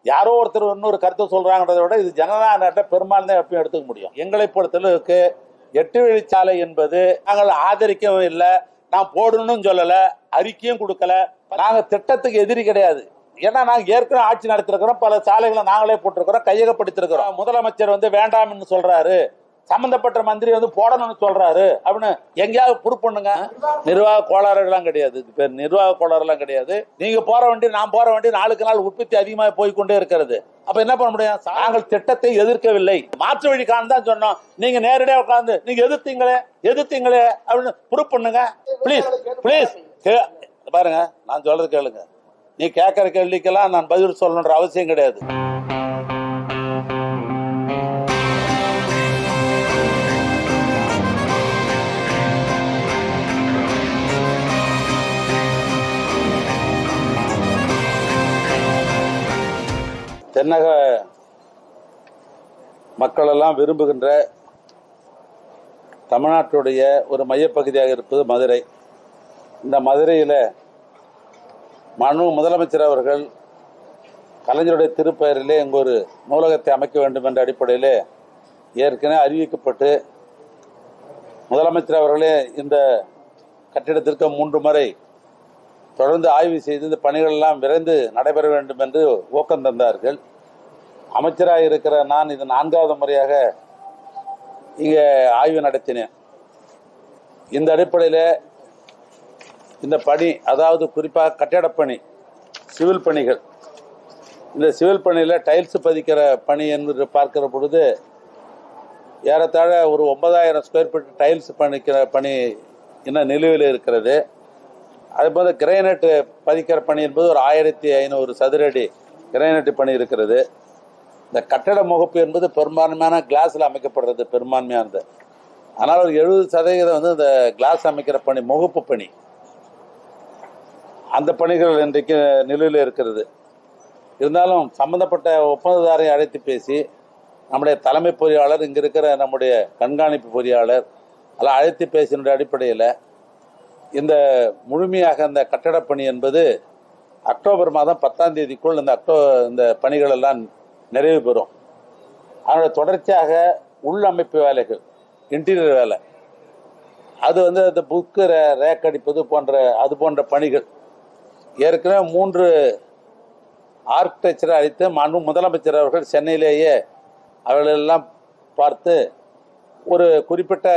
யாரோ ஒருத்தர் இன்னொரு கருத்தை சொல்றாங்கன்றதை விட இது ஜனநாயக நாட்டை பெரும்பாலும் தான் எப்பயும் எடுத்துக்க முடியும் எங்களை பொறுத்தளவுக்கு எட்டு வழிச்சாலை என்பது நாங்கள் ஆதரிக்கவும் இல்லை நான் போடணும்னு சொல்லல அறிக்கையும் கொடுக்கல நாங்க திட்டத்துக்கு எதிரி கிடையாது ஏன்னா நாங்க ஏற்கனவே ஆட்சி நடத்திருக்கிறோம் பல சாலைகளை நாங்களே போட்டிருக்கிறோம் கையகப்படுத்திருக்கிறோம் முதலமைச்சர் வந்து வேண்டாம்னு சொல்றாரு சம்பந்தப்பட்ட மந்திரி வந்து போடணும்னு சொல்றாரு அப்படின்னு எங்கேயாவது ப்ரூவ் பண்ணுங்க நிர்வாக கோளாறுலாம் கிடையாது இது பேர் நிர்வாக கோளாறுலாம் கிடையாது நீங்க போற வண்டி நான் போற வண்டி நாளுக்கு நாள் உற்பத்தி அதிகமாக போய்க்கொண்டே இருக்கிறது அப்ப என்ன பண்ண முடியும் நாங்கள் திட்டத்தை எதிர்க்கவில்லை மாற்று வழி காண தான் சொன்னோம் நீங்க நேரடியாக உட்கார்ந்து நீங்க எதிர்த்தீங்களே எதிர்த்தீங்களே அப்படின்னு ப்ரூவ் பண்ணுங்க ப்ளீஸ் ப்ளீஸ் பாருங்க நான் சொல்றது கேளுங்க நீ கேட்கற கேள்விக்கெல்லாம் நான் பதில் சொல்லணுன்ற அவசியம் கிடையாது தென்னக மக்கள் எல்லாம் விரும்புகின்ற தமிழ்நாட்டுடைய ஒரு மையப்பகுதியாக இருப்பது மதுரை இந்த மதுரையில் மனு முதலமைச்சர் அவர்கள் கலைஞருடைய திருப்பெயரிலே இங்கு ஒரு நூலகத்தை அமைக்க வேண்டும் என்ற அடிப்படையிலே ஏற்கனவே அறிவிக்கப்பட்டு முதலமைச்சர் அவர்களே இந்த கட்டிடத்திற்கு மூன்று முறை தொடர்ந்து ஆய்வு செய்து இந்த பணிகள் எல்லாம் விரைந்து நடைபெற வேண்டும் என்று ஊக்கம் தந்தார்கள் அமைச்சராக இருக்கிற நான் இது நான்காவது முறையாக இங்கே ஆய்வு நடத்தினேன் இந்த அடிப்படையில் இந்த பணி அதாவது குறிப்பாக கட்டடப் பணி சிவில் பணிகள் இந்த சிவில் பணியில் டைல்ஸ் பதிக்கிற பணி என்று பார்க்கிற பொழுது ஏறத்தாழ ஒரு ஒன்பதாயிரம் ஸ்கொயர் ஃபீட் டைல்ஸ் பணிக்கிற பணி இன்னும் நிலுவையில் இருக்கிறது அதுபோல கிரைனட் பதிக்கிற பணி என்பது ஒரு ஆயிரத்தி ஐநூறு சதுரடி கிரைனட் பணி இருக்கிறது இந்த கட்டட முகப்பு என்பது பெரும்பான்மையான கிளாஸில் அமைக்கப்படுறது பெரும்பான்மையானது ஆனால் ஒரு எழுபது சதவீதம் வந்து இந்த கிளாஸ் அமைக்கிற பணி முகப்பு பணி அந்த பணிகள் இன்றைக்கு நிலுவையில் இருக்கிறது இருந்தாலும் சம்பந்தப்பட்ட ஒப்பந்ததாரை அழைத்து பேசி நம்முடைய தலைமை பொறியாளர் இங்கே இருக்கிற நம்முடைய கண்காணிப்பு பொறியாளர் எல்லாம் அழைத்து பேசினுடைய அடிப்படையில் இந்த முழுமையாக இந்த கட்டடப் பணி என்பது அக்டோபர் மாதம் பத்தாம் தேதிக்குள் இந்த அக்டோ இந்த பணிகள் எல்லாம் நிறைவு பெறும் அதனுடைய தொடர்ச்சியாக உள்ளமைப்பு வேலைகள் இன்டீரியர் வேலை அது வந்து அந்த புக்கு ரேக் அடிப்பது போன்ற அது போன்ற பணிகள் ஏற்கனவே மூன்று ஆர்கிடெக்சரை அழைத்து மனு முதலமைச்சர் அவர்கள் சென்னையிலேயே அவர்களெல்லாம் பார்த்து ஒரு குறிப்பிட்ட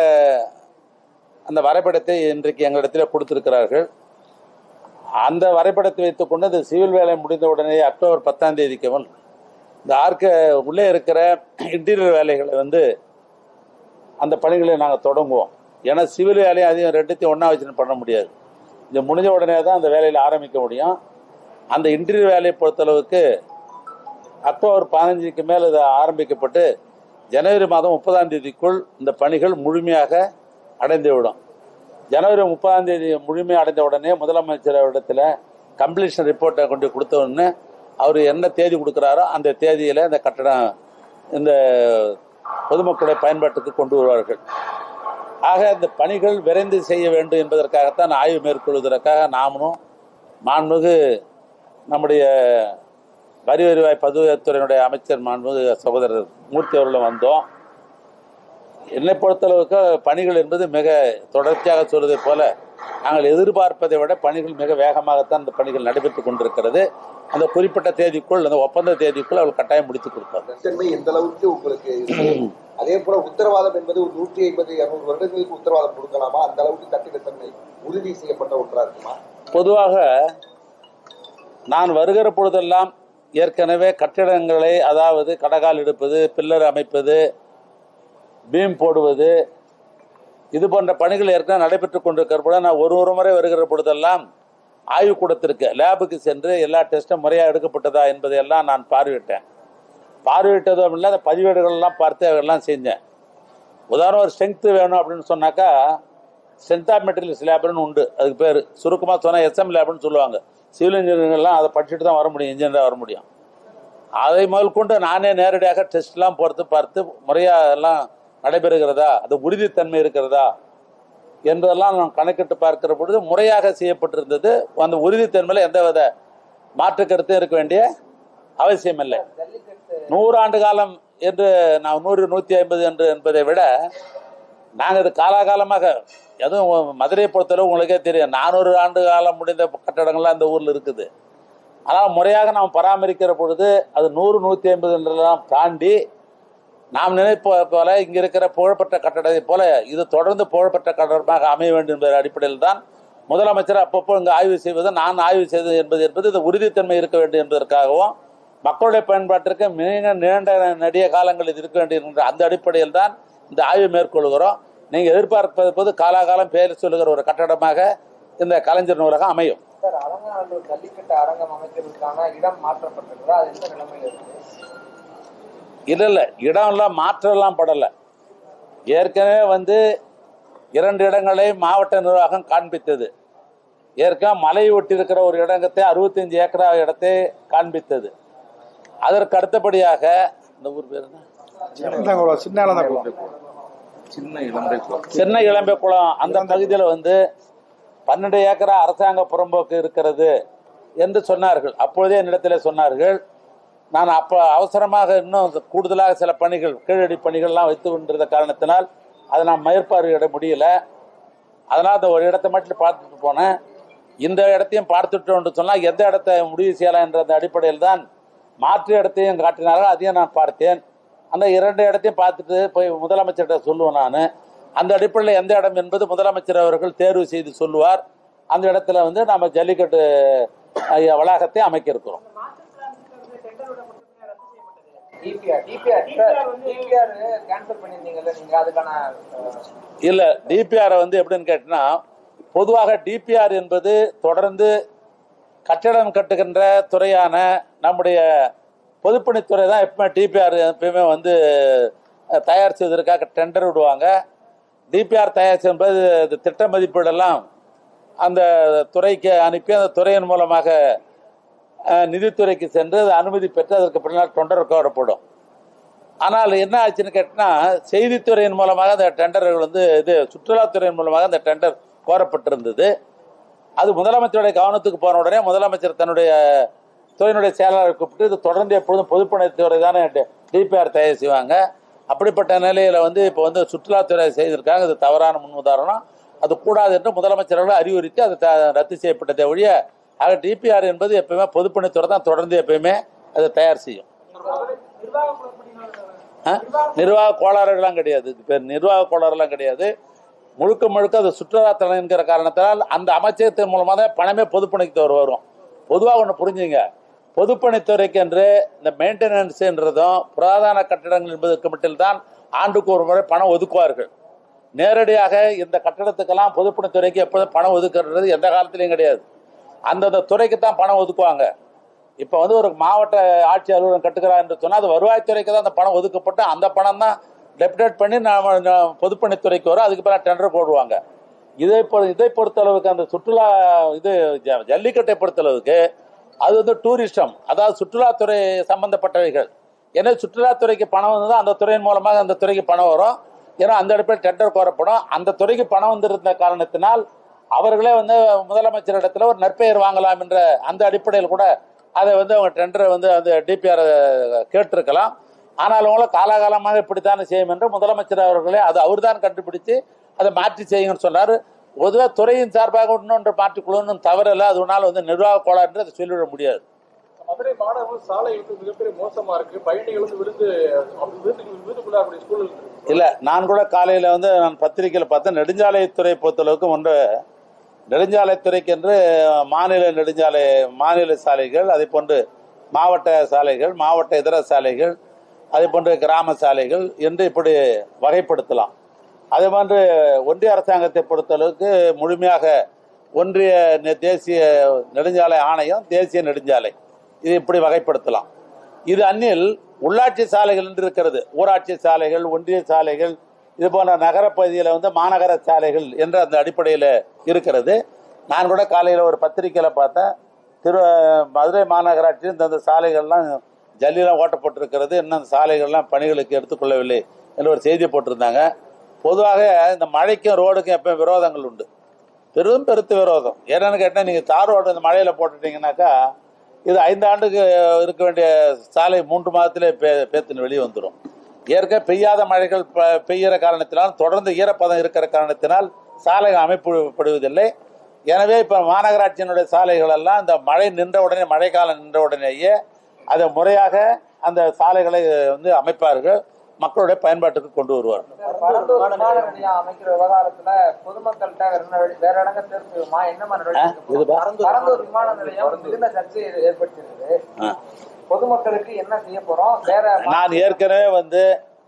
அந்த வரைபடத்தை இன்றைக்கு எங்களிடத்தில் கொடுத்திருக்கிறார்கள் அந்த வரைபடத்தை வைத்துக்கொண்டு இந்த சிவில் வேலை முடிந்த உடனே அக்டோபர் பத்தாம் தேதிக்கு முன் இந்த ஆர்க்க உள்ளே இருக்கிற இன்டீரியர் வேலைகளை வந்து அந்த பணிகளை நாங்கள் தொடங்குவோம் ஏன்னா சிவில் வேலையும் அதையும் ரெண்டுத்தையும் ஒன்றா வச்சுன்னு பண்ண முடியாது இது முடிஞ்ச உடனே தான் அந்த வேலையில் ஆரம்பிக்க முடியும் அந்த இன்டீரியர் வேலையை பொறுத்தளவுக்கு அக்டோபர் பதினஞ்சுக்கு மேல் இது ஆரம்பிக்கப்பட்டு ஜனவரி மாதம் முப்பதாம் தேதிக்குள் இந்த பணிகள் முழுமையாக அடைந்துவிடும் ஜனவரி முப்பதாம் தேதி முழுமையாக அடைந்த உடனே முதலமைச்சர் இடத்துல கம்ப்ளீஷன் ரிப்போர்ட்டை கொண்டு கொடுத்த உடனே அவர் என்ன தேதி கொடுக்குறாரோ அந்த தேதியில் இந்த கட்டடம் இந்த பொதுமக்களுடைய பயன்பாட்டுக்கு கொண்டு வருவார்கள் ஆக இந்த பணிகள் விரைந்து செய்ய வேண்டும் என்பதற்காகத்தான் ஆய்வு மேற்கொள்வதற்காக நாமளும் மாண்புமிகு நம்முடைய வரி வருவாய் பதிவுத்துறையினுடைய அமைச்சர் மாண்புமிகு சகோதரர் மூர்த்தி அவர்களும் வந்தோம் என்னை பொறுத்தளவுக்கு பணிகள் என்பது மிக தொடர்ச்சியாக சொல்வதை போல நாங்கள் எதிர்பார்ப்பதை விட பணிகள் மிக வேகமாகத்தான் இந்த பணிகள் நடைபெற்றுக் கொண்டிருக்கிறது அந்த குறிப்பிட்ட தேதிக்குள் அந்த ஒப்பந்த தேதிக்குள் அவள் கட்டாயம் முடித்துக் கொடுப்பார் தன்மை எந்த அளவுக்கு உங்களுக்கு இருக்கு? அதே போல உத்தரவாதம் என்பது ஒரு நூற்றி ஐம்பது இருநூறு வருடங்களுக்கு உத்தரவாதம் கொடுக்கலாமா அந்த அளவுக்கு கட்டிடத்தன்மை உறுதி செய்யப்பட்ட ஒன்றா இருக்குமா பொதுவாக நான் வருகிற பொழுதெல்லாம் ஏற்கனவே கட்டிடங்களை அதாவது கடகால் எடுப்பது பில்லர் அமைப்பது பீம் போடுவது இது போன்ற பணிகள் ஏற்கனவே நடைபெற்றுக் கொண்டிருக்கிற பொழுது நான் ஒரு ஒரு முறை வருகிற பொழுதெல்லாம் ஆய்வுக்கூடத்திற்கு லேபுக்கு சென்று எல்லா டெஸ்ட்டும் முறையாக எடுக்கப்பட்டதா என்பதையெல்லாம் நான் பார்வையிட்டேன் பார்வையிட்டதும் இல்லை அந்த பதிவேடுகள் எல்லாம் பார்த்து அதெல்லாம் செஞ்சேன் உதாரணம் ஒரு ஸ்ட்ரென்த்து வேணும் அப்படின்னு சொன்னாக்கா ஸ்ட்ரென்த் ஆஃப் மெட்டீரியல்ஸ் லேப்னு உண்டு அதுக்கு பேர் சுருக்கமாக சொன்னால் எஸ்எம் லேப்னு சொல்லுவாங்க சிவில் இன்ஜினியரிங்லாம் அதை படிச்சுட்டு தான் வர முடியும் இன்ஜினியராக வர முடியும் அதை முதல் கொண்டு நானே நேரடியாக டெஸ்ட்லாம் பொறுத்து பார்த்து முறையாக எல்லாம் நடைபெறுகிறதா அது உறுதித்தன்மை இருக்கிறதா என்பதெல்லாம் நான் கணக்கிட்டு பார்க்கிற பொழுது முறையாக செய்யப்பட்டிருந்தது அந்த உறுதித்தன்மையில் எந்த வித மாற்று கருத்தும் இருக்க வேண்டிய அவசியம் இல்லை ஜல்லிக்கட்டு நூறாண்டு காலம் என்று நான் நூறு நூற்றி ஐம்பது என்று என்பதை விட நாங்கள் இது காலாகாலமாக அதுவும் மதுரையை பொறுத்தளவு உங்களுக்கே தெரியும் நானூறு ஆண்டு காலம் முடிந்த கட்டடங்கள்லாம் இந்த ஊரில் இருக்குது ஆனால் முறையாக நாம் பராமரிக்கிற பொழுது அது நூறு நூற்றி ஐம்பது என்றெல்லாம் தாண்டி நாம் நினைப்ப போல இங்கே இருக்கிற புகழ்பெற்ற கட்டடத்தை போல இது தொடர்ந்து புகழ்பெற்ற கட்டடமாக அமைய வேண்டும் என்ற அடிப்படையில் தான் முதலமைச்சர் அப்பப்போ இங்கு ஆய்வு செய்வது நான் ஆய்வு செய்வது என்பது என்பது இது உறுதித்தன்மை இருக்க வேண்டும் என்பதற்காகவும் மக்களுடைய பயன்பாட்டிற்கு மிக நீண்ட நெடிய காலங்கள் இது இருக்க வேண்டும் என்ற அந்த அடிப்படையில் தான் இந்த ஆய்வு மேற்கொள்கிறோம் நீங்கள் எதிர்பார்ப்பது போது காலாகாலம் பெயர் சொல்லுகிற ஒரு கட்டடமாக இந்த கலைஞர் நூலகம் அமையும் சார் அலங்காநல்லூர் ஜல்லிக்கட்டு அரங்கம் அமைக்கிறதுக்கான இடம் மாற்றப்பட்டிருக்கிறா அது எந்த நிலைமையில இருக்கு இல்லை இல்லை இடம்லாம் மாற்றம்லாம் படலை ஏற்கனவே வந்து இரண்டு இடங்களை மாவட்ட நிர்வாகம் காண்பித்தது ஏற்கனவே மலை ஒட்டி இருக்கிற ஒரு இடத்தை அறுபத்தஞ்சு ஏக்கரா இடத்தை காண்பித்தது அதற்கு அடுத்தபடியாக இந்த ஊர் பேர் என்ன சின்னகுளம் சின்ன இளந்தகுளம் சின்ன இளம்பை குளம் சென்னை இளம்பை குளம் அந்த பகுதியில் வந்து பன்னெண்டு ஏக்கரா அரசாங்க புறம்போக்கு இருக்கிறது என்று சொன்னார்கள் அப்பொழுதே என்னிடத்தில் சொன்னார்கள் நான் அப்போ அவசரமாக இன்னும் கூடுதலாக சில பணிகள் கீழடி பணிகள்லாம் வைத்து கொண்டிருந்த காரணத்தினால் அதை நான் மேற்பார்வையிட முடியல அதனால் அந்த ஒரு இடத்தை மட்டும் பார்த்துட்டு போனேன் இந்த இடத்தையும் பார்த்துட்டோம்னு சொன்னால் எந்த இடத்தை முடிவு செய்யலாம் என்ற அந்த அடிப்படையில் தான் மாற்று இடத்தையும் காட்டினார்கள் அதையும் நான் பார்த்தேன் அந்த இரண்டு இடத்தையும் பார்த்துட்டு போய் முதலமைச்சர்கிட்ட சொல்லுவேன் நான் அந்த அடிப்படையில் எந்த இடம் என்பது முதலமைச்சர் அவர்கள் தேர்வு செய்து சொல்லுவார் அந்த இடத்துல வந்து நம்ம ஜல்லிக்கட்டு ஐயா, வளாகத்தை அமைக்க இருக்கிறோம் டிபிஆர் டிபிஆர் டிபிஆர் கேன்சல் பண்ணியிருந்தீங்கல்ல நீங்க அதுக்கான அஹ், இல்ல டிபிஆர் வந்து எப்படின்னு கேட்டினா பொதுவாக டிபிஆர் என்பது தொடர்ந்து கட்டடம் கட்டுகின்ற துறையான நம்முடைய பொதுப்பணித்துறை தான் எப்பவுமே டிபிஆர் எப்பயுமே வந்து அஹ், தயார் செய்வதற்காக டெண்டர் விடுவாங்க டிபிஆர் தயார் செய்யும்போது இந்த திட்ட மதிப்பீடெல்லாம் அந்த துறைக்கு அனுப்பி அந்த துறையின் மூலமாக அஹ், நிதித்துறைக்கு சென்று அது அனுமதி பெற்று அதற்கு பின்னால் டெண்டர் கோரப்படும் ஆனால் என்ன ஆச்சுன்னு கேட்டினா செய்தித்துறையின் மூலமாக அந்த டெண்டர்கள் வந்து இது சுற்றுலாத்துறையின் மூலமாக அந்த டெண்டர் கோரப்பட்டிருந்தது அது முதலமைச்சருடைய கவனத்துக்கு போன உடனே முதலமைச்சர் தன்னுடைய துறையினுடைய செயலாளரை கூப்பிட்டு இது தொடர்ந்து எப்பொழுதும் பொதுப்பணித்துறை தானே டிபிஆர் தயார் செய்வாங்க அப்படிப்பட்ட நிலையில் வந்து இப்போ வந்து சுற்றுலாத்துறை செய்திருக்காங்க இது தவறான முன்னுதாரணம் அது கூடாது என்று முதலமைச்சர் அவர்கள் அறிவுறுத்தி அது த- ரத்து செய்யப்பட்டதை ஒழிய ஆக டிபிஆர் என்பது எப்பயுமே பொதுப்பணித்துறை தான் தொடர்ந்து எப்பயுமே அதை தயார் செய்யும் ஆ? நிர்வாக கோளாறுகள்லாம் கிடையாது இது பேர் நிர்வாக கோளாறுலாம் கிடையாது முழுக்க முழுக்க அது சுற்றுலாத்தலம் என்கிற காரணத்தினால் அந்த அமைச்சகத்தின் மூலமாக தான் பணமே பொதுப்பணித்துறை வரும் பொதுவாக ஒன்று புரிஞ்சுங்க பொதுப்பணித்துறைக்கு என்று இந்த மெயின்டெனன்ஸ்ன்றதும் புராதன கட்டிடங்கள் என்பதற்கு மட்டும்தான் ஆண்டுக்கு ஒரு முறை பணம் ஒதுக்குவார்கள் நேரடியாக இந்த கட்டடத்துக்கெல்லாம் பொதுப்பணித்துறைக்கு எப்போதும் பணம் ஒதுக்குறது எந்த காலத்திலையும் கிடையாது அந்தந்த துறைக்கு தான் பணம் ஒதுக்குவாங்க இப்போ வந்து ஒரு மாவட்ட ஆட்சி அலுவலகம் கட்டுக்கிறார் என்று சொன்னால் அது வருவாய்த்துறைக்கு தான் அந்த பணம் ஒதுக்கப்பட்டு அந்த பணம் தான் டெப்டேட் பண்ணி நாம நா- பொதுப்பணித்துறைக்கு வரும் அதுக்கு பிறகு டெண்டர் போடுவாங்க இதை பொ இதை பொறுத்தளவுக்கு அந்த சுற்றுலா இது ஜ- ஜல்லிக்கட்டை பொறுத்தளவுக்கு அது வந்து டூரிசம் அதாவது சுற்றுலாத்துறை சம்பந்தப்பட்டவைகள் ஏன்னா சுற்றுலாத்துறைக்கு பணம் வந்து அந்த துறையின் மூலமாக அந்த துறைக்கு பணம் வரும் ஏன்னா அந்த இடத்துல டெண்டர் கோரப்படும் அந்த துறைக்கு பணம் வந்திருந்த காரணத்தினால் அவர்களே வந்து முதலமைச்சர் இடத்துல ஒரு நற்பெயர் வாங்கலாம் என்ற அந்த அடிப்படையில் கூட அதை வந்து அவங்க டெண்டரை வந்து அந்த டிபிஆர் கேட்டிருக்கலாம் ஆனால் அவங்களும் காலாகாலமாக இப்படித்தானே செய்யும் என்று முதலமைச்சர் அவர்களே அது அவர்தான் கண்டுபிடிச்சு அதை மாற்றி செய்யுங்கன்னு சொன்னார் பொதுவாக துறையின் சார்பாக இன்னொன்று மாற்றிக்கொள்ளணும் தவறில்லை அது ஒன்றால் வந்து நிர்வாக கோளாறு என்று அதை சொல்லிவிட முடியாது மதுரை மாநகரம் சாலை வந்து மிகப்பெரிய மோசமா இருக்கு பயணிகள் வந்து விழுந்து அவங்க வீட்டுக்கு வீட்டுக்குள்ளாக்கூடிய சூழல் இருக்கு இல்லை நான் கூட காலையில் வந்து நான் பத்திரிக்கையில் பார்த்தேன் நெடுஞ்சாலைத்துறை பொறுத்தளவுக்கு ஒன்று நெடுஞ்சாலைத்துறைக்கு என்று மாநில நெடுஞ்சாலை மாநில சாலைகள் அதே போன்று மாவட்ட சாலைகள் மாவட்ட இதர சாலைகள் அதே போன்று கிராம சாலைகள் என்று இப்படி வகைப்படுத்தலாம் அதே போன்று ஒன்றிய அரசாங்கத்தை பொறுத்தளவுக்கு முழுமையாக ஒன்றிய நெ- தேசிய நெடுஞ்சாலை ஆணையம் தேசிய நெடுஞ்சாலை இது இப்படி வகைப்படுத்தலாம் இது அந்நில் உள்ளாட்சி சாலைகள் என்று இருக்கிறது ஊராட்சி சாலைகள் ஒன்றிய சாலைகள் இது போன்ற நகரப்பகுதியில் வந்து மாநகர சாலைகள் என்ற அந்த அடிப்படையில் இருக்கிறது நான் கூட காலையில் ஒரு பத்திரிக்கையில் பார்த்தேன் திரு மதுரை மாநகராட்சியில் இந்த சாலைகள்லாம் ஜல்லிலாம் ஓட்டப்பட்டிருக்கிறது இன்னும் அந்த சாலைகள்லாம் பணிகளுக்கு எடுத்துக்கொள்ளவில்லை என்று ஒரு செய்தி போட்டிருந்தாங்க பொதுவாக இந்த மழைக்கும் ரோடுக்கும் எப்போ விரோதங்கள் உண்டு பெரும் பெருத்து விரோதம் என்னன்னு கேட்டால் நீங்கள் தார் ரோடு இந்த மழையில் போட்டுட்டீங்கன்னாக்கா இது ஐந்து ஆண்டுக்கு இருக்க வேண்டிய சாலை மூன்று மாதத்திலே பே பேத்துன்னு வெளியே வந்துடும் ஏற்க பெய்யாத மழைகள் ப- பெய்கிற காரணத்தினால் தொடர்ந்து ஈரப்பதம் இருக்கிற காரணத்தினால் சாலைகள் அமைப்புப்படுவதில்லை எனவே இப்போ மாநகராட்சியினுடைய சாலைகள் எல்லாம் இந்த மழை நின்ற உடனே மழைக்காலம் நின்ற உடனேயே அதை முறையாக அந்த சாலைகளை வந்து அமைப்பார்கள் மக்களுடைய பயன்பாட்டுக்கு கொண்டு வருவார்கள் பரந்தூர் விமான நிலையம் அமைக்கிற விவகாரத்துல பொதுமக்கள்கிட்ட வேற என்ன வழி- வேற இடங்க தேர்வுமா என்ன மாதிரி ஆ, இதுபா? பரந்தூர் விமான நிலையம் மிகுந்த சர்ச்சையை ஏற்படுத்தியிருக்கு ஆ. பொதுமக்களுக்கு என்ன செய்ய போறோம் வேற நான் ஏற்கனவே வந்து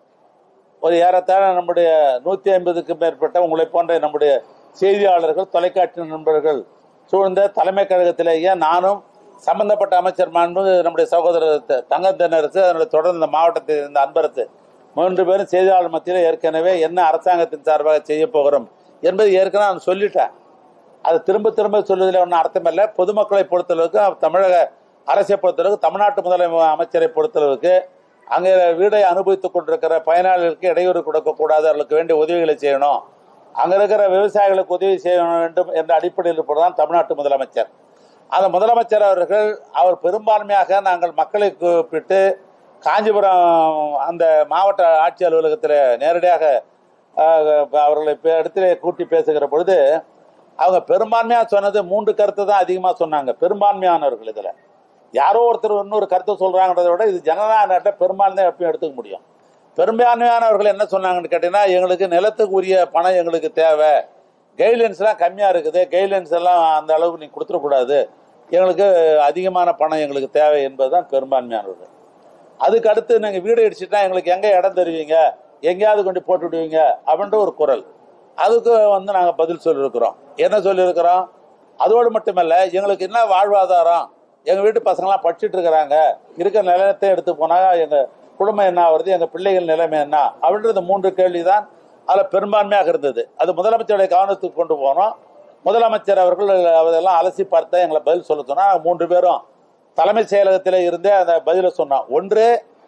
ஒரு ஏறத்தாழ நம்முடைய நூற்றி ஐம்பதுக்கு மேற்பட்ட உங்களை போன்ற நம்முடைய செய்தியாளர்கள் தொலைக்காட்சி நண்பர்கள் சூழ்ந்த தலைமை கழகத்திலேயே நானும் சம்பந்தப்பட்ட அமைச்சர் மாண்பு நம்முடைய சகோதரர் த- தங்கம் தென்னரசு அதனுடைய தொடர்ந்து இந்த மாவட்டத்தில் இருந்த அன்பரசு மூன்று பேரும் செய்தியாளர் மத்தியில் ஏற்கனவே என்ன அரசாங்கத்தின் சார்பாக செய்ய போகிறோம் என்பது ஏற்கனவே நான் சொல்லிட்டேன் அது திரும்ப திரும்ப சொல்வதில் ஒன்றும் அர்த்தமில்லை பொதுமக்களை பொறுத்தளவுக்கு தமிழக அரசை பொறுத்தளவுக்கு தமிழ்நாட்டு முதலமை அமைச்சரை பொறுத்தளவுக்கு அங்கே வீடை அனுபவித்துக் கொண்டிருக்கிற பயனாளிகளுக்கு இடையூறு கொடுக்கக்கூடாது அவர்களுக்கு வேண்டிய உதவிகளை செய்யணும் அங்கே இருக்கிற விவசாயிகளுக்கு உதவி செய்ய வேண்டும் என்ற அடிப்படையில் இருப்பதுதான் தமிழ்நாட்டு முதலமைச்சர் அந்த முதலமைச்சர் அவர்கள் அவர் பெரும்பான்மையாக நாங்கள் மக்களை கூப்பிட்டு காஞ்சிபுரம் அந்த மாவட்ட ஆட்சி அலுவலகத்தில் நேரடியாக அஹ், அவர்களை இப்ப இடத்திலே கூட்டி பேசுகிற பொழுது அவங்க பெரும்பான்மையாக சொன்னது மூன்று கருத்து தான் அதிகமாக சொன்னாங்க பெரும்பான்மையானவர்கள் இதில் யாரோ ஒருத்தர் இன்னொரு கருத்தை சொல்கிறாங்கிறத விட இது ஜனநாயக நாட்டை பெரும்பான்மை எப்பயும் எடுத்துக்க முடியும் பெரும்பான்மையானவர்கள் என்ன சொன்னாங்கன்னு கேட்டீங்கன்னா எங்களுக்கு நிலத்துக்கு உரிய பணம் எங்களுக்கு தேவை கைட்லைன்ஸ்லாம் கம்மியாக இருக்குது கைட்லைன்ஸ் எல்லாம் அந்த அளவுக்கு நீங்கள் கொடுத்துடக்கூடாது எங்களுக்கு அதிகமான பணம் எங்களுக்கு தேவை என்பது தான் பெரும்பான்மையானவர்கள் அதுக்கு அடுத்து நீங்கள் வீடு இடிச்சிட்டா எங்களுக்கு எங்கே இடம் தருவீங்க எங்கேயாவது கொண்டு போட்டு விடுவீங்க அப்படின்ற ஒரு குரல் அதுக்கு வந்து நாங்கள் பதில் சொல்லியிருக்கிறோம் என்ன சொல்லியிருக்கிறோம் அதோடு மட்டுமல்ல எங்களுக்கு என்ன வாழ்வாதாரம் எங்கள் வீட்டு பசங்களாம் படிச்சுட்டு இருக்கிறாங்க இருக்கிற நிலையத்தை எடுத்து போனால் எங்கள் குடும்பம் என்ன ஆகுறது எங்கள் பிள்ளைகள் நிலைமை என்ன அப்படின்றது மூன்று கேள்வி தான் அதில் பெரும்பான்மையாக இருந்தது அது முதலமைச்சருடைய கவனத்துக்கு கொண்டு போனோம் முதலமைச்சர் அவர்கள் அதெல்லாம் அலசி பார்த்தா எங்களை பதில் சொல்ல சொன்னா மூன்று பேரும் தலைமைச் செயலகத்தில் இருந்தே அந்த பதிலை சொன்னோம் ஒன்று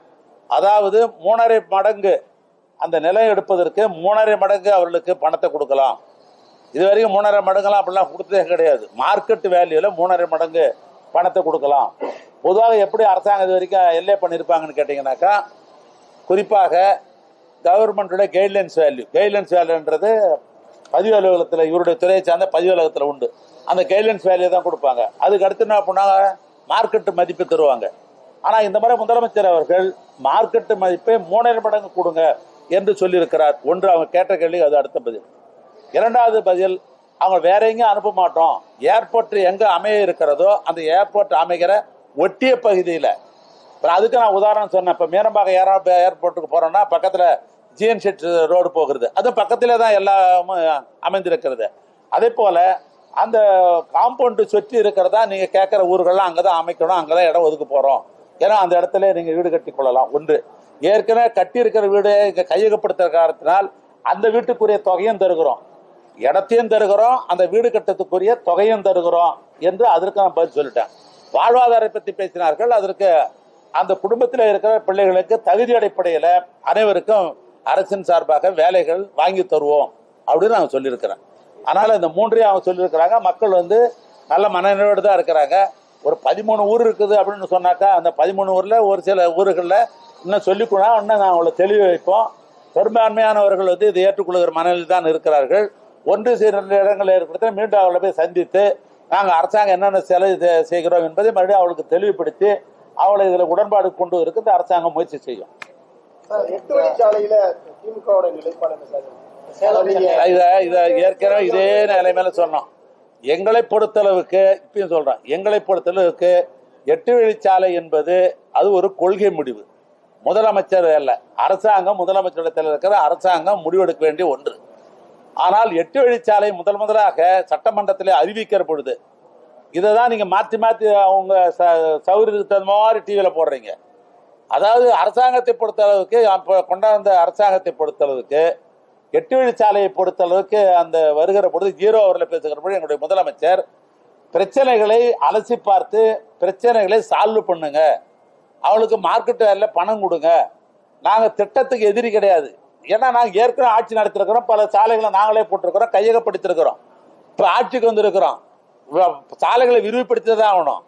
அதாவது மூணரை மடங்கு அந்த நிலம் எடுப்பதற்கு மூணரை மடங்கு அவர்களுக்கு பணத்தை கொடுக்கலாம் இது வரைக்கும் மூணரை மடங்குலாம் அப்படிலாம் கொடுத்ததே கிடையாது மார்க்கெட் வேல்யூல மூணரை மடங்கு பணத்தை கொடுக்கலாம் பொதுவாக எப்படி அரசாங்கம் இது வரைக்கும் எல்லை பண்ணியிருப்பாங்கன்னு கேட்டிங்கனாக்கா குறிப்பாக கவர்மெண்ட்டோட கைட்லைன்ஸ் வேல்யூ கைட்லைன்ஸ் வேல்யூன்றது பதிவு அலுவலகத்தில் இவருடைய துறையை சார்ந்த பதிவு அலுவலகத்தில் உண்டு அந்த கைட்லைன்ஸ் வேல்யூ தான் கொடுப்பாங்க அதுக்கு அடுத்து என்ன பண்ணாங்க மார்க்கெட்டு மதிப்பு தருவாங்க ஆனால் இந்த முறை முதலமைச்சர் அவர்கள் மார்க்கெட்டு மதிப்பை மூணரை மடங்கு கொடுங்க என்று சொல்லியிருக்கிறார் ஒன்று அவங்க கேட்ட கேள்வி அது அடுத்த பதில் இரண்டாவது பதில் அவங்க வேற எங்கேயும் அனுப்ப மாட்டோம் ஏர்போர்ட் எங்க அமைய இருக்கிறதோ அந்த ஏர்போர்ட் அமைகிற ஒட்டிய பகுதியில் அப்புறம் அதுக்கு நான் உதாரணம் சொன்னேன் இப்போ மீனம்பாக்கம் ஏரா ஏர்போர்ட்டுக்கு போறோம்னா பக்கத்தில் ஜிஎன் ஷெட் ரோடு போகிறது அது பக்கத்திலே தான் எல்லாமும் அமைந்திருக்கிறது அதே போல அந்த காம்பவுண்டு சுற்றி இருக்கிறதா நீங்க கேட்குற ஊர்கள்லாம் அங்கே தான் அமைக்கணும் அங்கே தான் இடம் ஒதுக்க போறோம் ஏன்னா அந்த இடத்துல நீங்க வீடு கட்டி கொள்ளலாம் ஒன்று ஏற்கனவே கட்டி இருக்கிற வீடு இங்க கையகப்படுத்துற காரணத்தினால் அந்த வீட்டுக்குரிய தொகையும் தருகிறோம் இடத்தையும் தருகிறோம் அந்த வீடு கட்டத்துக்குரிய தொகையும் தருகிறோம் என்று அதற்கு நான் பதில் சொல்லிட்டேன் வாழ்வாதாரத்தை பற்றி பேசினார்கள் அதற்கு அந்த குடும்பத்தில் இருக்கிற பிள்ளைகளுக்கு தகுதி அடிப்படையில் அனைவருக்கும் அரசின் சார்பாக வேலைகள் வாங்கி தருவோம் அப்படின்னு அவங்க சொல்லியிருக்கிறேன் அதனால இந்த மூன்றையும் அவங்க சொல்லியிருக்கிறாங்க மக்கள் வந்து நல்ல மனநிலையோடு தான் இருக்கிறாங்க ஒரு பதிமூணு ஊர் இருக்குது அப்படின்னு சொன்னாக்கா அந்த பதிமூணு ஊரில் ஒரு சில ஊர்களில் இன்னும் சொல்லிக்கூடா இன்னும் நான் அவங்களை தெளிவு வைப்போம் பெரும்பான்மையானவர்கள் வந்து இதை ஏற்றுக்கொள்கிற மனநிலையில் தான் இருக்கிறார்கள் ஒன்று சில இடங்களில் இருக்கிறத மீண்டும் அவளை போய் சந்தித்து நாங்கள் அரசாங்கம் என்னென்ன செலவு செ- செய்கிறோம் என்பதை மறுபடியும் அவளுக்கு தெளிவுபடுத்தி அவளை இதில் உடன்பாடு கொண்டு வருவது அரசாங்கம் முயற்சி செய்யும் சார், எட்டு வழிச்சாலையில திமுகவோட நிலைப்பாடு என்ன சார் சேலம் இதை இதை ஏற்கனவே இதே நிலைமையில சொன்னோம் எங்களை பொறுத்தளவுக்கு இப்பயும் சொல்றேன் எங்களை பொறுத்தளவுக்கு எட்டு வழிச்சாலை என்பது அது ஒரு கொள்கை முடிவு முதலமைச்சர் அல்ல அரசாங்கம் முதலமைச்சரிடத்தில் இருக்கிற அரசாங்கம் முடிவெடுக்க வேண்டிய ஒன்று ஆனால் எட்டு வழிச்சாலை முதல் முதலாக சட்டமன்றத்தில் அறிவிக்கிற பொழுது இதை தான் நீங்க மாற்றி மாற்றி அவங்க ச- சௌகரியத்துக்கு தகுந்த மாதிரி டிவியில் போடுறீங்க அதாவது அரசாங்கத்தை பொறுத்தளவுக்கு அப்போ கொண்டாந்த அரசாங்கத்தை பொறுத்தளவுக்கு எட்டு வழிச்சாலையை பொறுத்தளவுக்கு அந்த வருகிற பொழுது ஜீரோ அவரில் பேசுகிற பொழுது எங்களுடைய முதலமைச்சர் பிரச்சனைகளை அலசி பார்த்து பிரச்சனைகளை சால்வ் பண்ணுங்க அவளுக்கு மார்க்கெட் வேலையில பணம் கொடுங்க நாங்க திட்டத்துக்கு எதிரி கிடையாது ஏன்னா நாங்க ஏற்கனவே ஆட்சி நடத்திருக்கிறோம் பல சாலைகளை நாங்களே போட்டிருக்கிறோம் கையகப்படுத்திருக்கிறோம் இப்ப ஆட்சிக்கு வந்திருக்கிறோம் வ- சாலைகளை விரிவுபடுத்தி தான் ஆகணும்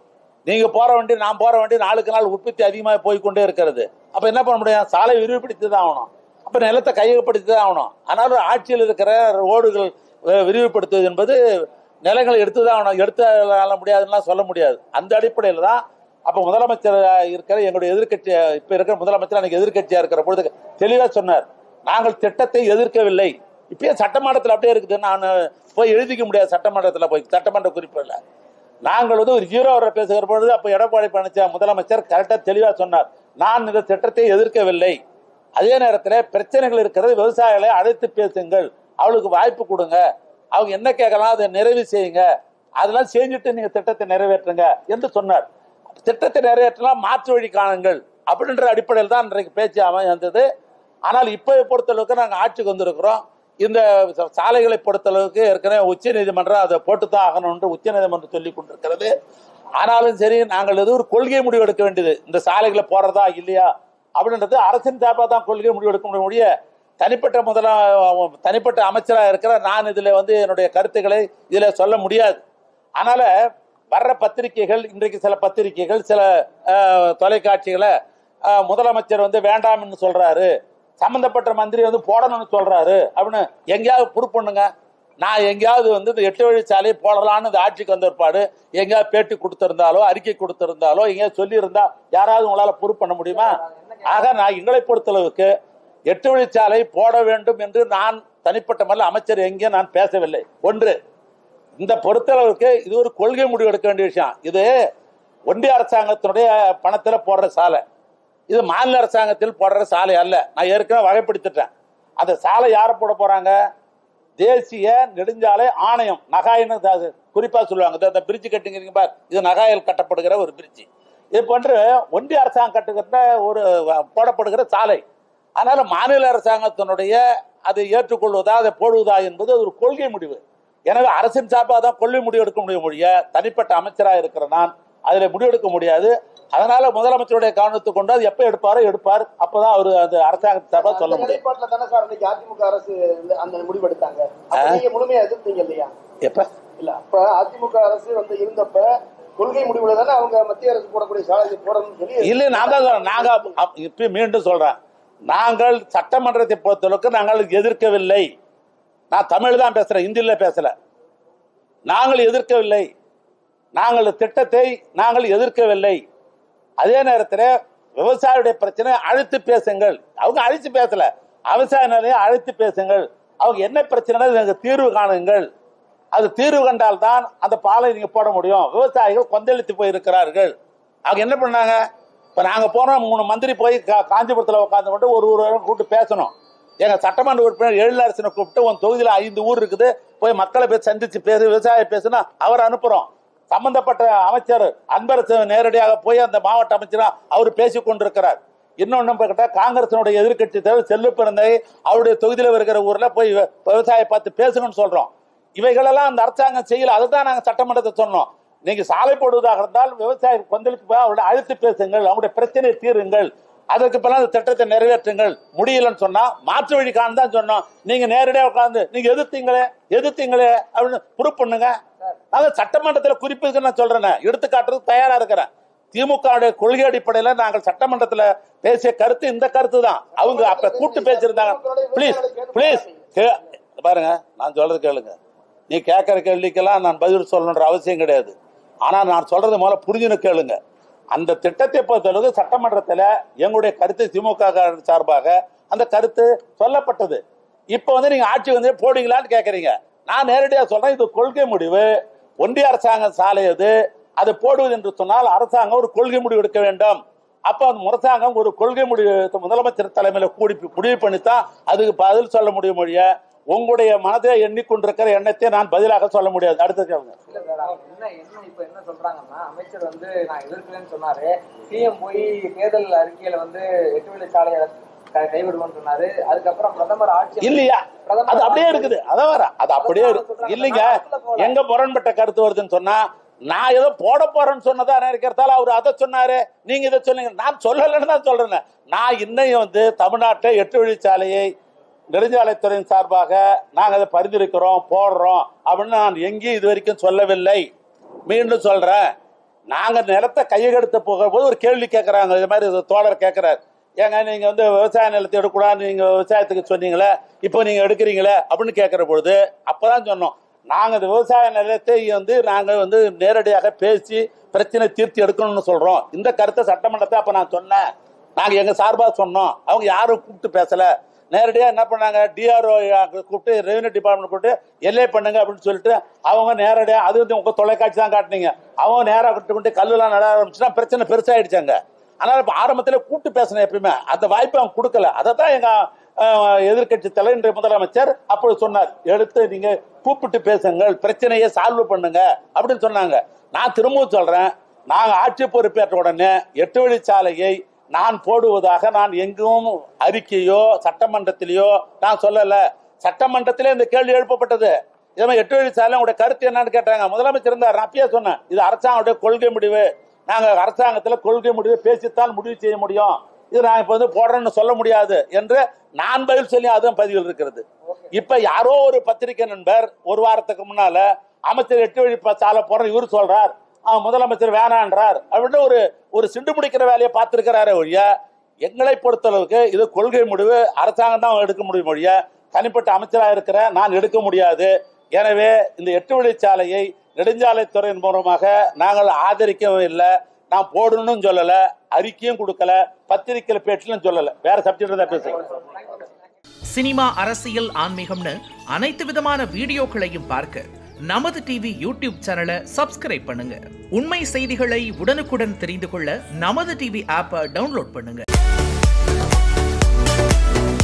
நீங்க போற வண்டி நான் போற வண்டி நாளுக்கு நாள் உற்பத்தி அதிகமாக போய்க்கொண்டே இருக்கிறது அப்ப என்ன பண்ண முடியும் சாலை விரிவுபடுத்தி தான் ஆகணும் அப்ப நிலத்தை கையகப்படுத்தி தான் ஆகணும் ஆனாலும் ஆட்சியில் இருக்கிற ரோடுகள் வி- விரிவுபடுத்துவது என்பது நிலங்களை எடுத்து தான் ஆகணும் எடுத்து முடியாதுன்னா சொல்ல முடியாது அந்த அடிப்படையில் தான் அப்ப முதலமைச்சர் இருக்கிற எங்களுடைய எதிர்க்கட்சி இப்ப இருக்கிற முதலமைச்சர் எனக்கு எதிர்க்கட்சியா இருக்கிற பொழுது தெளிவா சொன்னார் நாங்கள் திட்டத்தை எதிர்க்கவில்லை இப்பயே சட்டமன்றத்தில் அப்படியே இருக்குது நான் போய் எழுதிக்க முடியாது சட்டமன்றத்தில் போய் சட்டமன்ற குறிப்பு இல்லை நாங்கள் வந்து ஒரு ஜீரோ வர பேசுகிற பொழுது அப்ப எடப்பாடி பழனிசாமி முதலமைச்சர் கரெக்டா தெளிவா சொன்னார் நான் இந்த திட்டத்தை எதிர்க்கவில்லை அதே நேரத்தில் பிரச்சனைகள் இருக்கிறது விவசாயிகளை அழைத்து பேசுங்கள் அவளுக்கு வாய்ப்பு கொடுங்க அவங்க என்ன கேட்கலாம் அதை நிறைவு செய்யுங்க அதெல்லாம் செஞ்சுட்டு நீங்க திட்டத்தை நிறைவேற்றுங்க என்று சொன்னார் திட்டத்தை நிறைவேற்றலாம் மாற்று வழி காணுங்கள் அப்படின்ற அடிப்படையில் தான் இன்றைக்கு பேச்சு அமைந்தது ஆனால் இப்போ பொறுத்தளவுக்கு நாங்கள் ஆட்சிக்கு வந்திருக்கிறோம் இந்த ச- சாலைகளை பொறுத்தளவுக்கு ஏற்கனவே உச்ச நீதிமன்றம் அதை போட்டு தான் ஆகணும்னு உச்ச நீதிமன்றம் சொல்லி கொண்டிருக்கிறது ஆனாலும் சரி நாங்கள் எதுவும் ஒரு கொள்கை முடிவு எடுக்க வேண்டியது இந்த சாலைகளை போறதா இல்லையா அப்படின்றது அரசின் சார்பாக தான் கொள்கை முடிவு எடுக்க முடிய தனிப்பட்ட முதலா தனிப்பட்ட அமைச்சராக இருக்கிற நான் இதில் வந்து என்னுடைய கருத்துக்களை இதில் சொல்ல முடியாது அதனால வர்ற பத்திரிகைகள் இன்றைக்கு சில பத்திரிகைகள் சில அஹ், தொலைக்காட்சிகளை அஹ், முதலமைச்சர் வந்து வேண்டாம்னு சொல்றாரு சம்பந்தப்பட்ட மந்திரி வந்து போடணும்னு சொல்றாரு அப்படின்னு எங்கேயாவது ப்ரூவ் பண்ணுங்க நான் எங்கேயாவது வந்து இந்த எட்டு வழிச்சாலையை போடலான்னு இந்த ஆட்சிக்கு வந்த ஒருபாடு எங்கேயாவது பேட்டி கொடுத்திருந்தாலோ அறிக்கை கொடுத்திருந்தாலோ எங்கேயாவது சொல்லியிருந்தா யாராவது உங்களால ப்ரூவ் பண்ண முடியுமா ஆக நான் எங்களை பொறுத்தளவுக்கு எட்டு வழிச்சாலை போட வேண்டும் என்று நான் தனிப்பட்ட முறையில் அமைச்சர் எங்கே நான் பேசவில்லை ஒன்று இந்த பொறுத்தளவுக்கு இது ஒரு கொள்கை முடிவு எடுக்க வேண்டிய விஷயம் இது ஒன்றிய அரசாங்கத்தினுடைய பணத்துல போடுற சாலை இது மாநில அரசாங்கத்தில் போடுற சாலை அல்ல நான் ஏற்கனவே வகைப்படுத்திட்டேன் அந்த சாலை யாரை போட போறாங்க தேசிய நெடுஞ்சாலை ஆணையம் நகாயின்னு அது குறிப்பா சொல்லுவாங்க இந்த- இந்த பிரிட்ஜ் கட்டுங்கிறீங்க பார் இது நகாயில் கட்டப்படுகிற ஒரு பிரிட்ஜ் இது போன்று ஒன்றிய அரசாங்கம் கட்டுகிற ஒரு அஹ், போடப்படுகிற சாலை அதனால மாநில அரசாங்கத்தினுடைய அதை ஏற்றுக்கொள்வதா அதை போடுவதா என்பது அது ஒரு கொள்கை முடிவு எனவே அரசின் சார்பாக தான் கொள்கை முடிவு எடுக்க முடியும் மொழிய தனிப்பட்ட அமைச்சராக இருக்கிற நான் அதில் முடிவெடுக்க முடியாது அதனால முதலமைச்சருடைய கவனத்துக்கு கொண்டு அது எப்ப எடுப்பாரோ எடுப்பார் அப்பதான் அவர் அந்த அரசாங்கத்து சார்பாக சொல்ல அந்த முடியும் நிலைப்பாட்டுல தானே சார் இன்னைக்கு அதிமுக அரசு இந்த- அந்த முடிவு எடுத்தாங்க அப்ப நீங்க முழுமையா எதிர்த்தீங்க இல்லையா எப்ப இல்ல அப்ப அதிமுக அரசு வந்து இருந்தப்ப கொள்கை முடிவுல தானே அவங்க மத்திய அரசு போடக்கூடிய சாலை போடணும்னு சொல்லி இல்ல நான் தான் சொல்றேன் நாங்க அப்ப- அப்ப- இப்ப மீண்டும் சொல்றேன் நாங்கள் சட்டமன்றத்தை பொறுத்தளவுக்கு நாங்கள் எதிர்க்கவில்லை நான் தமிழ் தான் பேசுறேன் ஹிந்தியில பேசல நாங்கள் எதிர்க்கவில்லை நாங்கள் திட்டத்தை நாங்கள் எதிர்க்கவில்லை அதே நேரத்தில் விவசாயியுடைய பிரச்சனை அழைத்து பேசுங்கள் அவங்க அழைத்து பேசல விவசாய நிலையை அழைத்து பேசுங்கள் அவங்க என்ன பிரச்சனை எனக்கு தீர்வு காணுங்கள் அது தீர்வு கண்டால் தான் அந்த பாலை நீங்க போட முடியும் விவசாயிகள் கொந்தளித்து போயிருக்கிறார்கள் அவங்க என்ன பண்ணாங்க இப்ப நாங்க போனோம் மூணு மந்திரி போய் கா- காஞ்சிபுரத்துல உட்காந்து கொண்டு ஒரு ஒரு கூப்பிட்டு பேசணும் எங்க சட்டமன்ற உறுப்பினர் எழிலரசனை கூப்பிட்டு உன் தொகுதியில ஐந்து ஊர் இருக்குது போய் மக்களை போய் சந்திச்சு பேசு விவசாய பேசுனா அவர் அனுப்புறோம் சம்பந்தப்பட்ட அமைச்சர் அன்பரசு நேரடியாக போய் அந்த மாவட்ட அமைச்சரா அவர் பேசிக் கொண்டிருக்கிறார் இன்னொன்னு கேட்டா காங்கிரசினுடைய எதிர்க்கட்சி தலைவர் செல்வ பிறந்தை அவருடைய தொகுதியில இருக்கிற ஊர்ல போய் விவ- விவசாயியை பார்த்து பேசுங்கன்னு சொல்றோம் இவைகளெல்லாம் அந்த அரசாங்கம் செய்யல அதுதான் நாங்க சட்டமன்றத்தை சொன்னோம் நீங்க சாலை போடுவதாக இருந்தால் விவசாயி கொந்தளிப்பு போய் அவருடைய அழைத்து பேசுங்கள் அவருடைய பிரச்சனையை தீருங்கள் அதற்கு பிறகு அந்த திட்டத்தை நிறைவேற்றுங்கள் முடியலன்னு சொன்னா மாற்று வழி காண தான் சொன்னோம் நீங்க நேரடியாக உட்கார்ந்து நீங்க எதிர்த்தீங்களே எதிர்த்தீங்களே அப்படின்னு ப்ரூவ் பண்ணுங்க அதான் சட்டமன்றத்தில் குறிப்பிட்டு நான் சொல்றேன் எடுத்துக்காட்டுறதுக்கு தயாரா இருக்கிறேன் திமுக வுடைய கொள்கை அடிப்படையில நாங்கள் சட்டமன்றத்துல பேசிய கருத்து இந்த கருத்து தான் அவங்க அப்ப கூட்டு பேசியிருந்தாங்க ப்ளீஸ் ப்ளீஸ் பாருங்க நான் சொல்றது கேளுங்க நீ கேட்கற கேள்விக்கெல்லாம் நான் பதில் சொல்லணுன்ற அவசியம் கிடையாது ஆனா நான் சொல்றது முதல்ல புரிஞ்சுன்னு கேளுங்க அந்த திட்டத்தை பொறுத்தளவுக்கு சட்டமன்றத்துல எங்களுடைய கருத்து திமுக காரர் சார்பாக அந்த கருத்து சொல்லப்பட்டது இப்ப வந்து நீங்க ஆட்சி வந்து போடுவீங்களான்னு கேக்குறீங்க நான் நேரடியா சொல்றேன் இது கொள்கை முடிவு ஒன்றிய அரசாங்கம் சாலை அது அது போடுவது என்று சொன்னால் அரசாங்கம் ஒரு கொள்கை முடிவு எடுக்க வேண்டும் அப்ப அந்த அரசாங்கம் ஒரு கொள்கை முடிவு எடுத்து முதலமைச்சர் தலைமையில கூடி முடிவு பண்ணித்தான் அதுக்கு பதில் சொல்ல முடியும் மொழிய உங்களுடைய மனதை எண்ணிக்கொண்டிருக்கிற எண்ணத்தை நான் பதிலாக சொல்ல முடியாது அடுத்த கேளுங்க இல்ல சார் அவங்க என்ன என்ன இப்ப என்ன சொல்றாங்கன்னா அமைச்சர் வந்து நான் எதிர்க்கலன்னு சொன்னாரு சிஎம் போய் தேர்தல் அறிக்கையில வந்து எட்டு வழி சாலையை க- கைவிடுவோம்னு சொன்னாரு அதுக்கப்புறம் பிரதமர் ஆட்சி இல்லையா பிரதமர் அது அப்படியே ஆட்சி- இருக்குது அதான் வர அது அப்படியே இருக்கு இல்லைங்க எங்க முரண்பட்ட கருத்து வருதுன்னு சொன்னா நான் ஏதோ போட போறேன்னு சொன்னதா நினைக்கிறதால அவர் அதை சொன்னாரு நீங்க இதை சொன்னீங்க நான் சொல்லலைன்னு தான் சொல்றேன் நான் இன்னையும் வந்து தமிழ்நாட்டை எட்டு வழிச்சாலையை நெடுஞ்சாலைத்துறையின் சார்பாக நாங்கள் அதை பரிந்துரைக்கிறோம் போடுறோம் அப்படின்னு நான் எங்கேயும் இது வரைக்கும் சொல்லவில்லை மீண்டும் சொல்றேன் நாங்க நிலத்தை கையெடுத்து போகும்போது ஒரு கேள்வி கேட்கறாங்க இது மாதிரி ஒரு தோழர் கேட்கிறார் ஏங்க நீங்க வந்து விவசாய நிலத்தை எடுக்கூடாது நீங்க விவசாயத்துக்கு சொன்னீங்களே இப்போ நீங்க எடுக்கிறீங்களே அப்படின்னு கேட்கிற பொழுது அப்பதான் சொன்னோம் நாங்க இந்த விவசாய நிலத்தை வந்து நாங்க வந்து நேரடியாக பேசி பிரச்சனை தீர்த்து எடுக்கணும்னு சொல்றோம் இந்த கருத்தை சட்டமன்றத்தை அப்ப நான் சொன்னேன் நாங்க எங்க சார்பா சொன்னோம் அவங்க யாரும் கூப்பிட்டு பேசல நேரடியா என்ன பண்ணாங்க டிஆர்ஓ கூப்பிட்டு ரெவன்யூ டிபார்ட்மெண்ட் கூப்பிட்டு எல்லை பண்ணுங்க அப்படின்னு சொல்லிட்டு அவங்க நேரடியா அது வந்து உங்க தொலைக்காட்சி தான் காட்டுனீங்க அவங்க நேரா கூப்பிட்டு கொண்டு கல்லுலாம் நட ஆரம்பிச்சுன்னா பிரச்சனை பெருசாயிடுச்சாங்க அதனால இப்ப ஆரம்பத்துல கூப்பிட்டு பேசணும் எப்பயுமே அந்த வாய்ப்பை அவங்க கொடுக்கல அதை தான் எங்க எதிர்கட்சி தலைவர் இன்றைய முதலமைச்சர் அப்படி சொன்னார் எடுத்து நீங்க கூப்பிட்டு பேசுங்கள் பிரச்சனையை சால்வ் பண்ணுங்க அப்படின்னு சொன்னாங்க நான் திரும்பவும் சொல்றேன் நாங்க ஆட்சி பொறுப்பேற்ற உடனே எட்டு வழிச்சாலையை நான் போடுவதாக நான் எங்கும் அறிக்கையோ சட்டமன்றத்திலேயோ நான் சொல்லல சட்டமன்றத்திலே இந்த கேள்வி எழுப்பப்பட்டது இதே மாதிரி எட்டு வழிச்சாலை உங்களுடைய கருத்து என்னன்னு கேட்டாங்க முதலமைச்சர் இருந்தார் நான் அப்பயே சொன்னேன் இது அரசாங்கத்துடைய கொள்கை முடிவு நாங்க அரசாங்கத்துல கொள்கை முடிவு பேசித்தான் முடிவு செய்ய முடியும் இது நான் இப்ப வந்து போடுறேன்னு சொல்ல முடியாது என்று நான் பதில் சொல்லி அதுவும் பதிவில் இருக்கிறது இப்ப யாரோ ஒரு பத்திரிகை நண்பர் ஒரு வாரத்துக்கு முன்னால அமைச்சர் எட்டு வழி ப- சாலை போடுற இவர் சொல்றார் ஆ, முதலமைச்சர் வேணான்றார் அப்படின்னு ஒரு ஒரு சிண்டு முடிக்கிற வேலையை பார்த்திருக்கிறாரே ஒழிய எங்களை பொறுத்தளவுக்கு இது கொள்கை முடிவு அரசாங்கம் தான் எடுக்க முடியும் ஒழிய தனிப்பட்ட அமைச்சராக இருக்கிற நான் எடுக்க முடியாது எனவே இந்த எட்டு வழிச்சாலையை நெடுஞ்சாலைத்துறையின் மூலமாக நாங்கள் ஆதரிக்கவும் இல்லை நான் போடணும்னு சொல்லல அறிக்கையும் கொடுக்கல பத்திரிகையில பேட்டிலும் சொல்லல வேற சப்ஜெக்ட் தான் பேசுறேன் சினிமா அரசியல் ஆன்மீகம்னு அனைத்து விதமான வீடியோக்களையும் பார்க்க நமது டிவி யூடியூப் சேனலை சப்ஸ்கிரைப் பண்ணுங்க உண்மை செய்திகளை உடனுக்குடன் தெரிந்து கொள்ள நமது டிவி ஆப்பை டவுன்லோட் பண்ணுங்க